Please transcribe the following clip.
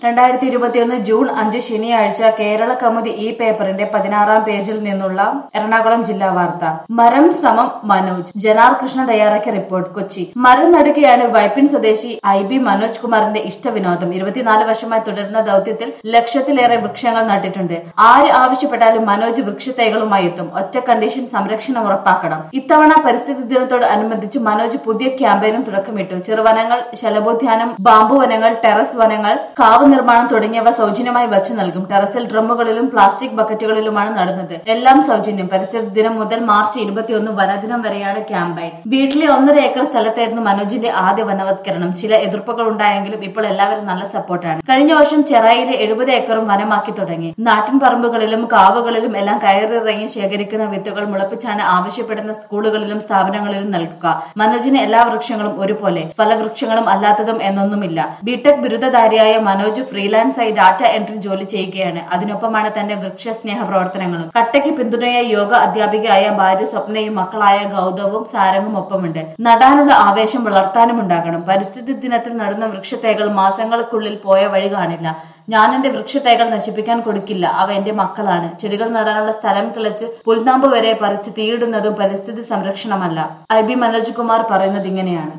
രണ്ടായിരത്തി ഇരുപത്തിയൊന്ന് ജൂൺ അഞ്ച് ശനിയാഴ്ച കേരള കൗമുദി ഈ പേപ്പറിന്റെ പതിനാറാം പേജിൽ നിന്നുള്ള എറണാകുളം ജില്ലാ വാർത്ത മരം സമം മനോജ് ജനാർ കൃഷ്ണ തയ്യാറാക്കിയ റിപ്പോർട്ട് കൊച്ചി മരം നടുകയാണ് വൈപ്പിൻ സ്വദേശി ഐ ബി മനോജ് കുമാറിന്റെ ഇഷ്ടവിനോദം ഇരുപത്തിനാല് വർഷമായി തുടരുന്ന ദൌത്യത്തിൽ ലക്ഷത്തിലേറെ വൃക്ഷങ്ങൾ നട്ടിട്ടുണ്ട് ആര് ആവശ്യപ്പെട്ടാലും മനോജ് വൃക്ഷത്തൈകളുമായി എത്തും ഒറ്റ കണ്ടീഷൻ സംരക്ഷണം ഉറപ്പാക്കണം ഇത്തവണ പരിസ്ഥിതി ദിനത്തോട് അനുബന്ധിച്ച് മനോജ് പുതിയ ക്യാമ്പയിനും തുടക്കമിട്ടു ചെറുവനങ്ങൾ ശലഭോദ്യാനം ബാമ്പു വനങ്ങൾ ടെറസ് വനങ്ങൾ കാവ് നിർമ്മാണം തുടങ്ങിയവ സൗജന്യമായി വച്ചു നൽകും ടെറസിൽ ഡ്രമ്മുകളിലും പ്ലാസ്റ്റിക് ബക്കറ്റുകളിലുമാണ് നടന്നത് എല്ലാം സൗജന്യം പരിസ്ഥിതി ദിനം മുതൽ മാർച്ച് ഇരുപത്തിയൊന്ന് വനദിനം വരെയാണ് ക്യാമ്പയിൻ വീട്ടിലെ ഒന്നര ഏക്കർ സ്ഥലത്തായിരുന്നു മനോജിന്റെ ആദ്യ വനവത്കരണം ചില എതിർപ്പുകൾ ഉണ്ടായെങ്കിലും ഇപ്പോൾ എല്ലാവരും നല്ല സപ്പോർട്ടാണ് കഴിഞ്ഞ വർഷം ചെറായിലെ എഴുപത് ഏക്കറും വനമാക്കി തുടങ്ങി നാട്ടിൻ പറമ്പുകളിലും കാവുകളിലും എല്ലാം കയറിയിറങ്ങി ശേഖരിക്കുന്ന വിത്തുകൾ മുളപ്പിച്ചാണ് ആവശ്യപ്പെടുന്ന സ്കൂളുകളിലും സ്ഥാപനങ്ങളിലും നൽകുക മനോജിന് എല്ലാ വൃക്ഷങ്ങളും ഒരുപോലെ ഫലവൃക്ഷങ്ങളും അല്ലാത്തതും എന്നൊന്നുമില്ല ബിടെക് ബിരുദധാരിയായ മനോജ് ഫ്രീലാൻസായി ഡാറ്റ എൻട്രി ജോലി ചെയ്യുകയാണ് അതിനൊപ്പമാണ് തന്റെ വൃക്ഷസ്നേഹ പ്രവർത്തനങ്ങളും കട്ടയ്ക്ക് പിന്തുണയായി യോഗ അധ്യാപികയായ ഭാര്യ സ്വപ്നയും മക്കളായ ഗൗതവും സാരംഗും ഒപ്പമുണ്ട് നടാനുള്ള ആവേശം വളർത്താനും ഉണ്ടാകണം പരിസ്ഥിതി ദിനത്തിൽ നടുന്ന വൃക്ഷത്തൈകൾ മാസങ്ങൾക്കുള്ളിൽ പോയ വഴി കാണില്ല ഞാൻ എന്റെ വൃക്ഷത്തൈകൾ നശിപ്പിക്കാൻ കൊടുക്കില്ല അവ എന്റെ മക്കളാണ് ചെടികൾ നടാനുള്ള സ്ഥലം കിളച്ച് പുൽനാമ്പ് വരെ പറിച്ച് തീയിടുന്നതും പരിസ്ഥിതി സംരക്ഷണമല്ല ഐ ബി മനോജ് കുമാർ പറയുന്നത് ഇങ്ങനെയാണ്